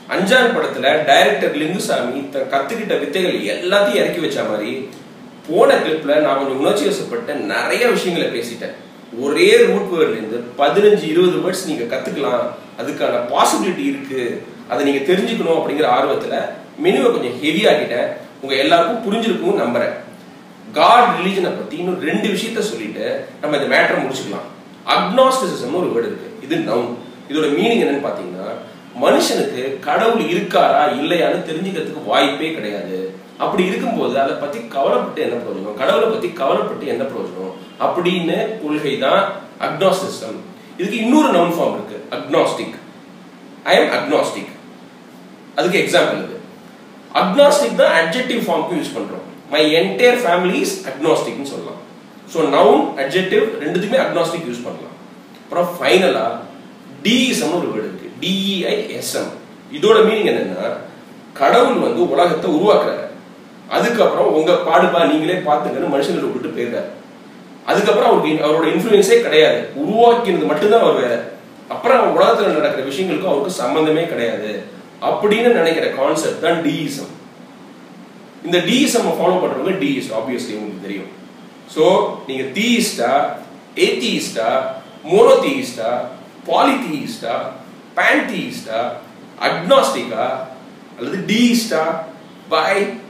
அஞ்சான் படத்துல டைரக்டர் லிங்குசாமி த கத்துக்கிட்ட வித்தைகள் எல்லாத்தையும் இறக்கி வச்ச மாதிரி போன கிளிப்ல நான் கொஞ்சம் உணர்ச்சி வசப்பட்ட நிறைய விஷயங்களை பேசிட்டேன் ஒரே ரூட் வேர்ட்ல இருந்து பதினஞ்சு இருபது வேர்ட்ஸ் நீங்க கத்துக்கலாம் அதுக்கான பாசிபிலிட்டி இருக்கு அதை நீங்க தெரிஞ்சுக்கணும் அப்படிங்கிற ஆர்வத்துல மெனுவை கொஞ்சம் ஹெவி ஆக்கிட்டேன் உங்க எல்லாருக்கும் புரிஞ்சிருக்கும் நம்புறேன் காட் ரிலீஜனை பத்தி இன்னும் ரெண்டு விஷயத்த சொல்லிட்டு நம்ம இந்த மேட்டரை முடிச்சுக்கலாம் அக்னாஸ்டிசிசம்னு ஒரு வேர்டு இருக்கு இது நவுன் இதோட மீனிங் என்னன்னு பாத்தீங்கன்னா மனுஷனுக்கு கடவுள் இருக்காரா இல்லையான்னு தெரிஞ்சுக்கிறதுக்கு வாய்ப்பே கிடையாது அப்படி இருக்கும்போது அதை பத்தி கவலைப்பட்டு என்ன பிரயோஜனம் கடவுளை பத்தி கவலைப்பட்டு என்ன பிரயோஜனம் அப்படின்னு கொள்கை தான் அக்னாஸ்டிசம் இதுக்கு இன்னொரு நவுன் ஃபார்ம் இருக்கு அக்னாஸ்டிக் ஐ எம் அக்னாஸ்டிக் அதுக்கு எக்ஸாம்பிள் இது அக்னாஸ்டிக் தான் அட்ஜெக்டிவ் ஃபார்முக்கு யூஸ் பண்றோம் மை என்டையர் ஃபேமிலி இஸ் அக்னாஸ்டிக்னு சொல்லலாம் ஸோ நவுன் அட்ஜெக்டிவ் ரெண்டுத்துக்குமே அக்னாஸ்டிக் யூஸ் பண்ணலாம் அப்புறம் ஃபைனலா டிஇசம் ஒரு வேர்டு இருக்கு டிஇஐஎஸ்எம் இதோட மீனிங் என்னன்னா கடவுள் வந்து உலகத்தை உருவாக்குறாரு அதுக்கப்புறம் உங்க பாடுபா நீங்களே பார்த்துங்கன்னு மனுஷங்களை விட்டுட்டு போயிருக்காரு அதுக்கப்புறம் அவருக்கு அவரோட இன்ஃபுளுன்ஸே கிடையாது உருவாக்கினது மட்டும்தான் அவர் வேற அப்புறம் உலகத்துல நடக்கிற விஷயங்களுக்கும் அவருக்கு சம்பந்தமே கிடையாது அப்படின்னு நினைக்கிற கான்செப்ட் தான் டிஇசம் இந்த டிஇசம் ஃபாலோ பண்றவங்க டிஇஸ் ஆப்வியஸ்லி உங்களுக்கு தெரியும் ஸோ நீங்க தீயிஸ்டா ஏத்தியிஸ்டா மோனோதீயிஸ்டா பாலிதீயிஸ்டா பேன்தீயிஸ்டா அக்னாஸ்டிகா அல்லது டிஇஸ்டா பை